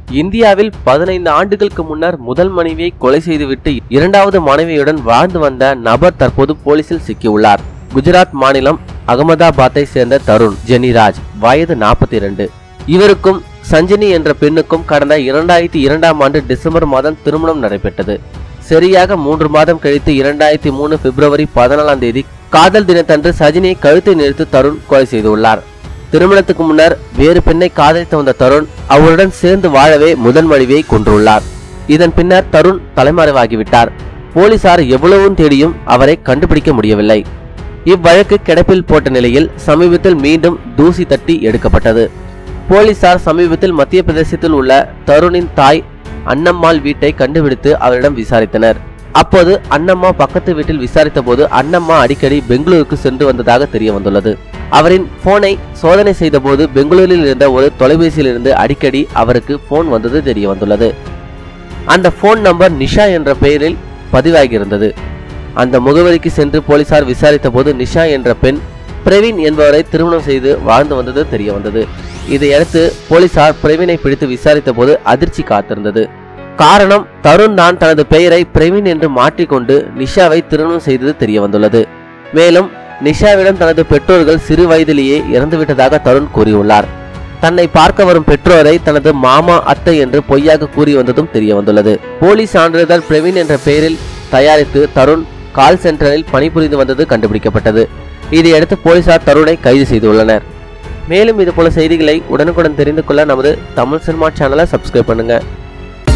இந்தியாவில் பதினைந்து ஆண்டுகளுக்கு முன்னர் முதல் மனைவியை கொலை செய்துவிட்டு இரண்டாவது மனைவியுடன் வாழ்ந்து வந்த நபர் தற்போது போலீசில் சிக்கியுள்ளார் குஜராத் மாநிலம் அகமதாபாத்தை சேர்ந்த தருண் ஜெனிராஜ் வயது நாற்பத்தி இரண்டு இவருக்கும் சஞ்சினி என்ற பெண்ணுக்கும் கடந்த இரண்டாயிரத்தி இரண்டாம் ஆண்டு டிசம்பர் மாதம் திருமணம் நடைபெற்றது சரியாக மூன்று மாதம் கழித்து இரண்டாயிரத்தி மூணு பிப்ரவரி பதினாலாம் தேதி காதல் தினத்தன்று சஜினியை கழுத்தை நிறுத்து தருண் கொலை செய்துள்ளார் திருமணத்துக்கு முன்னர் வேறு பெண்ணை காதலித்து வந்த தருண் அவருடன் சேர்ந்து வாழவே முதல் மனைவியை கொன்றுள்ளார் இதன் பின்னர் தருண் தலைமறைவாகிவிட்டார் போலீசார் எவ்வளவும் தேடியும் அவரை கண்டுபிடிக்க முடியவில்லை இவ்வழக்கு கிடப்பில் போட்ட நிலையில் சமீபத்தில் மீண்டும் தூசி தட்டி எடுக்கப்பட்டது போலீசார் சமீபத்தில் மத்திய பிரதேசத்தில் உள்ள தருணின் தாய் அன்னம்மாள் வீட்டை கண்டுபிடித்து அவரிடம் விசாரித்தனர் அப்போது அன்னம்மா பக்கத்து வீட்டில் விசாரித்த போது அன்னம்மா அடிக்கடி பெங்களூருக்கு சென்று வந்ததாக தெரிய வந்துள்ளது அவரின் போனை சோதனை செய்தபோது பெங்களூரில் இருந்த ஒரு தொலைபேசியில் இருந்து அடிக்கடி அவருக்கு போன் வந்தது தெரிய வந்துள்ளது அந்த போன் நம்பர் நிஷா என்ற பெயரில் பதிவாகியிருந்தது அந்த முகவரிக்கு சென்று போலீசார் விசாரித்த போது நிஷா என்ற பெண் பிரவீன் என்பவரை திருமணம் செய்து வாழ்ந்து வந்தது தெரிய வந்தது இதையடுத்து போலீசார் பிரவீனை பிடித்து விசாரித்த போது அதிர்ச்சி காத்திருந்தது காரணம் தருண் தான் தனது பெயரை பிரவீன் என்று மாற்றிக்கொண்டு நிஷாவை திருமணம் செய்தது தெரிய வந்துள்ளது மேலும் நிஷாவிடம் தனது பெற்றோர்கள் சிறு வயதிலேயே இறந்துவிட்டதாக தருண் கூறியுள்ளார் தன்னை பார்க்க வரும் பெற்றோரை தனது மாமா அத்தை என்று பொய்யாக கூறி வந்ததும் தெரிய வந்துள்ளது போலீஸ் சான்றிதழ் பிரவீன் என்ற பெயரில் தயாரித்து தருண் கால் சென்டரில் பணிபுரிந்து வந்தது கண்டுபிடிக்கப்பட்டது இதையடுத்து போலீசார் தருணை கைது செய்துள்ளனர் மேலும் இது போல செய்திகளை உடனுக்குடன் தெரிந்து கொள்ள நமது தமிழ் சினிமா சேனலை சப்ஸ்கிரைப் பண்ணுங்க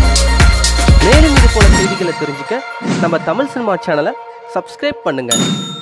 மேலும் இது போல செய்திகளை தெரிஞ்சுக்க நம்ம தமிழ் சினிமா சேனலை சப்ஸ்கிரைப் பண்ணுங்க